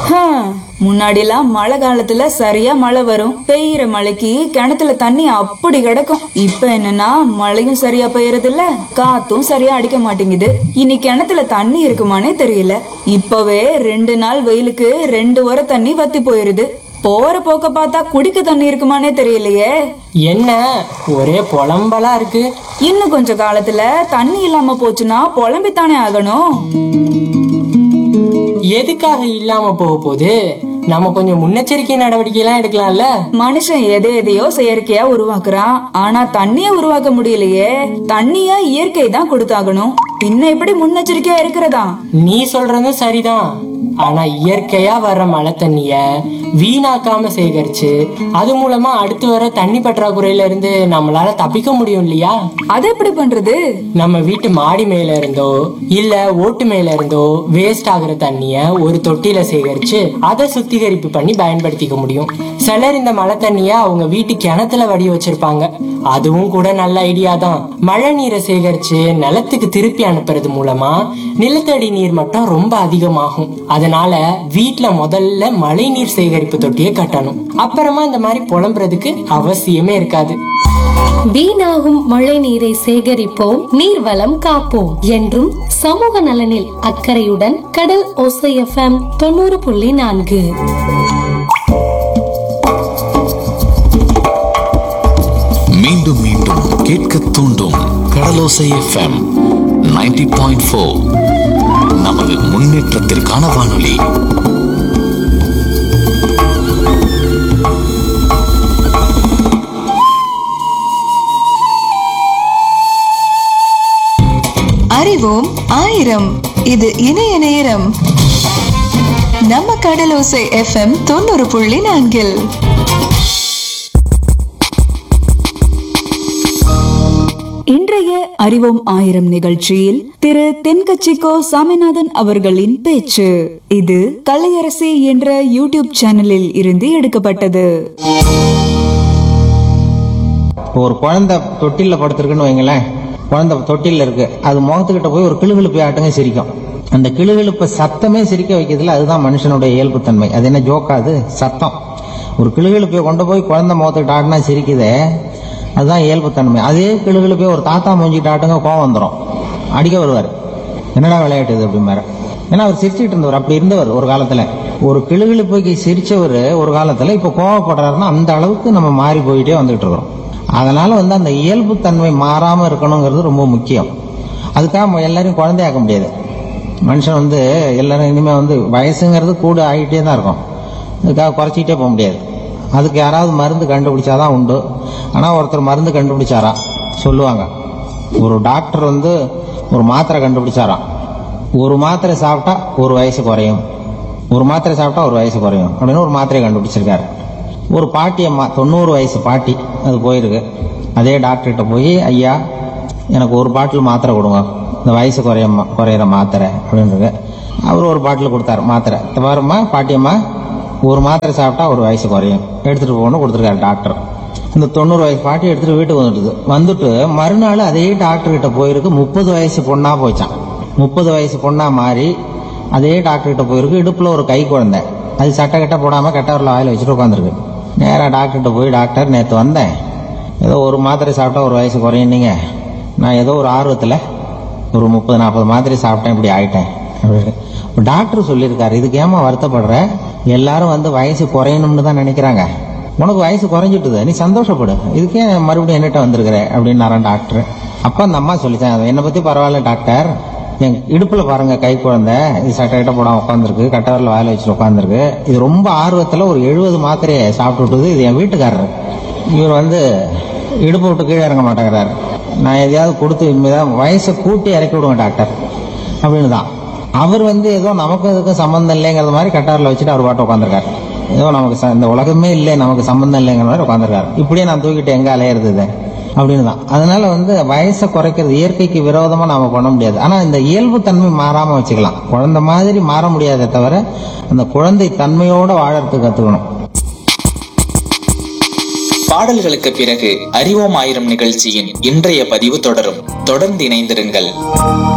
முன்னாடிலாம் மழை காலத்துல சரியா மழை வரும் பெய்யற மழைக்கு கிணத்துல தண்ணி அப்படி கிடக்கும் இப்ப என்னன்னா மழையும் சரியா பெய்யறது இல்ல காத்தும் சரியா அடிக்க மாட்டேங்குது இனி கிணத்துல தண்ணி இருக்குமானே தெரியல இப்பவே ரெண்டு நாள் வெயிலுக்கு ரெண்டு வர தண்ணி வத்தி போயிருது போற போக்க பார்த்தா குடிக்க தண்ணி இருக்குமானே தெரியலையே என்ன ஒரே புலம்பலா இருக்கு இன்னும் கொஞ்ச காலத்துல தண்ணி இல்லாம போச்சுன்னா புலம்பித்தானே ஆகணும் எதுக்காக இல்லாம போக போகுது நம்ம கொஞ்சம் முன்னெச்சரிக்கை நடவடிக்கை எல்லாம் எடுக்கலாம்ல மனுஷன் எதை எதையோ செயற்கையா உருவாக்குறான் ஆனா தண்ணிய உருவாக்க முடியலையே தண்ணிய இயற்கை தான் கொடுத்தாகணும் பின்ன எப்படி முன்னெச்சரிக்கையா இருக்கிறதா நீ சொல்றதும் சரிதான் ஆனா இயற்கையா வர்ற மழை தண்ணிய வீணாக்காம சேகரிச்சு அது மூலமா அடுத்து வர தண்ணி பற்றாக்குறையில இருந்து நம்மளால தப்பிக்க முடியும் இல்லையா அது எப்படி பண்றது நம்ம வீட்டு மாடி மேல இருந்தோ இல்ல ஓட்டு மேல இருந்தோ வேஸ்ட் ஆகுற தண்ணிய ஒரு தொட்டியில சேகரிச்சு அதை சுத்திகரிப்பு பண்ணி பயன்படுத்திக்க முடியும் சிலர் இந்த மழை தண்ணிய அவங்க வீட்டு கிணத்துல வடி வச்சிருப்பாங்க அதுவும் கூட நல்ல ஐடியா தான் மழை நீரை சேகரிச்சு நிலத்துக்கு திருப்பி அனுப்புறது மூலமா நிலத்தடி நீர் மட்டம் ரொம்ப அதிகமாகும் அதனால வீட்ல முதல்ல மழை நீர் சேகரிப்பு தொட்டியை கட்டணும் அப்புறமா இந்த மாதிரி புலம்புறதுக்கு அவசியமே இருக்காது வீணாகும் மழை நீரை சேகரிப்போம் நீர்வளம் காப்போம் என்றும் சமூக நலனில் அக்கறையுடன் கடல் ஓசை எஃப்எம் தொண்ணூறு புள்ளி நான்கு மீண்டும் மீண்டும் கேட்க தூண்டும் கடலோசை எஃப்எம் 90.4 பாயிண்ட் ஃபோர் நமது முன்னேற்றத்திற்கான வானொலி அறிவோம் ஆயிரம் இது இணைய நேரம் நம்ம கடலோசை எஃப்எம் தொண்ணூறு புள்ளி நான்கில் இன்றைய அறிவோம் ஆயிரம் நிகழ்ச்சியில் திரு தென்கட்சிக்கோ சாமிநாதன் அவர்களின் பேச்சு இது கலையரசி என்ற யூடியூப் சேனலில் இருந்து எடுக்கப்பட்டது இப்போ ஒரு குழந்தை தொட்டிலில் படுத்திருக்குன்னு வைங்களேன் குழந்தை தொட்டிலில் இருக்கு அது முகத்துக்கிட்ட போய் ஒரு கிளுகிழுப்பு ஆட்டங்க சிரிக்கும் அந்த கிளுகிழுப்பை சத்தமே சிரிக்க வைக்கிறதுல அதுதான் மனுஷனுடைய இயல்புத்தன்மை அது என்ன ஜோக்காது சத்தம் ஒரு கிளுகிழுப்பை கொண்டு போய் குழந்தை முகத்துக்கிட்ட ஆட்டினா சிரிக்குதே அதுதான் இயல்புத்தன்மை அதே கிளுகிழுப்பை ஒரு தாத்தா மூஞ்சிக்கிட்ட ஆட்டுங்க கோவம் வந்துடும் அடிக்க வருவார் என்னடா விளையாட்டு இது அப்படிம்பாரு ஏன்னா அவர் சிரிச்சுட்டு இருந்தவர் அப்படி இருந்தவர் ஒரு காலத்துல ஒரு கிளுகிழுப்புக்கு சிரிச்சவர் ஒரு காலத்துல இப்ப கோவப்படுறாருன்னா அந்த அளவுக்கு நம்ம மாறி போயிட்டே வந்துகிட்டு இருக்கிறோம் அதனால வந்து அந்த இயல்புத்தன்மை மாறாம இருக்கணுங்கிறது ரொம்ப முக்கியம் அதுக்காக நம்ம எல்லாரையும் குழந்தையாக்க முடியாது மனுஷன் வந்து எல்லாரும் இனிமே வந்து வயசுங்கிறது கூட ஆகிட்டே தான் இருக்கும் அதுக்காக குறைச்சிக்கிட்டே போக முடியாது அதுக்கு யாராவது மருந்து கண்டுபிடிச்சாதான் உண்டு ஆனால் ஒருத்தர் மருந்து கண்டுபிடிச்சாராம் சொல்லுவாங்க ஒரு டாக்டர் வந்து ஒரு மாத்திரை கண்டுபிடிச்சாராம் ஒரு மாத்திரை சாப்பிட்டா ஒரு வயசு குறையும் ஒரு மாத்திரை சாப்பிட்டா ஒரு வயசு குறையும் அப்படின்னு ஒரு மாத்திரையை கண்டுபிடிச்சிருக்காரு ஒரு பாட்டி அம்மா தொண்ணூறு வயசு பாட்டி அது போயிருக்கு அதே டாக்டர்கிட்ட போய் ஐயா எனக்கு ஒரு பாட்டில் மாத்திரை கொடுங்க இந்த வயசு குறைய குறையிற மாத்திரை அப்படின்றது அவர் ஒரு பாட்டில் கொடுத்தாரு மாத்திரை இந்த பாரும்மா பாட்டியம்மா ஒரு மாத்திரை சாப்பிட்டா ஒரு வயசு குறையும் எடுத்துட்டு போகணும்னு கொடுத்துருக்காரு டாக்டர் இந்த தொண்ணூறு வயசு பாட்டி எடுத்துட்டு வீட்டுக்கு வந்துட்டுது வந்துட்டு மறுநாள் அதே டாக்டர் கிட்ட போயிருக்கு முப்பது வயசு பொண்ணா போச்சான் முப்பது வயசு பொண்ணா மாறி அதே டாக்டர் கிட்ட போயிருக்கு இடுப்புல ஒரு கை குழந்தை அது சட்டை கட்ட போடாம கட்டவரில் வாயில வச்சுட்டு உட்காந்துருக்கு நேராக டாக்டர்கிட்ட போய் டாக்டர் நேற்று வந்தேன் ஏதோ ஒரு மாத்திரை சாப்பிட்டா ஒரு வயசு குறையுன்னீங்க நான் ஏதோ ஒரு ஆர்வத்தில் ஒரு முப்பது நாற்பது மாத்திரை சாப்பிட்டேன் இப்படி ஆயிட்டேன் அப்படின்னு இப்ப டாக்டர் சொல்லியிருக்காரு இதுக்கு ஏமா வருத்தப்படுற எல்லாரும் வந்து வயசு குறையணும்னு தான் நினைக்கிறாங்க உனக்கு வயசு குறைஞ்சிட்டுது நீ சந்தோஷப்படு இதுக்கே மறுபடியும் என்னட்ட வந்திருக்கிற அப்படின்னாரான் டாக்டர் அப்ப அந்த அம்மா சொல்லிச்சான் என்னை பத்தி பரவாயில்ல டாக்டர் என் இடுப்புல பாருங்க கை குழந்தை இது சட்டை கிட்ட போடாம உட்காந்துருக்கு கட்டவரில் வாயில வச்சுட்டு உட்காந்துருக்கு இது ரொம்ப ஆர்வத்துல ஒரு எழுபது மாத்திரையை சாப்பிட்டு விட்டது இது என் வீட்டுக்காரர் இவர் வந்து இடுப்பு விட்டு கீழே இறங்க மாட்டேங்கிறாரு நான் எதையாவது கொடுத்து இனிமேதான் வயசை கூட்டி இறக்கி விடுவேன் டாக்டர் அப்படின்னு தான் அவர் வந்து ஏதோ நமக்கும் இதுக்கும் சம்மந்தம் இல்லைங்கிறது மாதிரி கட்டாரில் வச்சுட்டு அவர் பாட்டு உட்காந்துருக்காரு ஏதோ நமக்கு ச- இந்த உலகமே இல்லை நமக்கு சம்மந்தம் இல்லைங்கிற மாதிரி உட்காந்துருக்காரு இப்படியே நான் தூக்கிட்டு எங்க அலையிறது இது அப்படின்னு தான் அதனால வந்து வயசை குறைக்கிறது இயற்கைக்கு விரோதமா நாம பண்ண முடியாது ஆனா இந்த இயல்பு தன்மை மாறாம வச்சுக்கலாம் குழந்தை மாதிரி மாற முடியாதே தவிர அந்த குழந்தை தன்மையோட வாழறதுக்கு கத்துக்கணும் பாடல்களுக்கு பிறகு அறிவோம் ஆயிரம் நிகழ்ச்சியின் இன்றைய பதிவு தொடரும் தொடர்ந்து இணைந்திருங்கள்